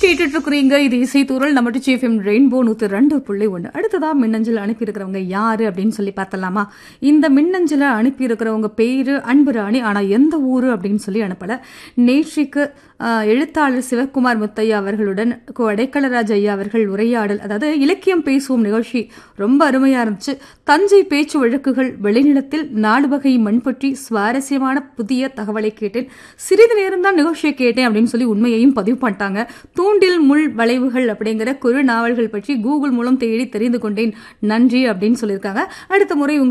கேட்டுட்டு இருக்கிறீங்க இது இசைத்தூரல் நம்ம டிச்சிஎஃப்எம் ரெயின்போ நூத்தி ரெண்டு புள்ளி ஒன்று அடுத்ததா மின்னஞ்சல் அனுப்பி இருக்கிறவங்க யாரு அப்படின்னு சொல்லி பார்த்தலாமா இந்த மின்னஞ்சலை அனுப்பி இருக்கிறவங்க பேரு அன்புராணி ஆனா எந்த ஊரு அப்படின்னு சொல்லி அனுப்பல நேற்றிக்கு ஆஹ், எழுத்தாளர் சிவகுமார் முத்தையா அவர்களுடன் கொடைக்கலராஜ் ஐயா அவர்கள் உரையாடல் அதாவது இலக்கியம் பேசுவோம் நிகழ்ச்சி ரொம்ப அருமையா இருந்துச்சு தஞ்சை பேச்சு வழக்குகள் வெளிநிலத்தில் நாடு வகை மண் பற்றி சுவாரஸ்யமான புதிய தகவலை கேட்டேன் சிறிது நேரம் தான் நிகழ்ச்சியை கேட்டேன் அப்படின்னு சொல்லி உண்மையையும் பதிவு பண்ணிட்டாங்க தூண்டில் முள் வளைவுகள் அப்படிங்கிற குறு நாவல்கள் பற்றி கூகுள் மூலம் தேடி தெரிந்து கொண்டேன் நன்றி அப்படின்னு சொல்லியிருக்காங்க அடுத்த முறை உங்க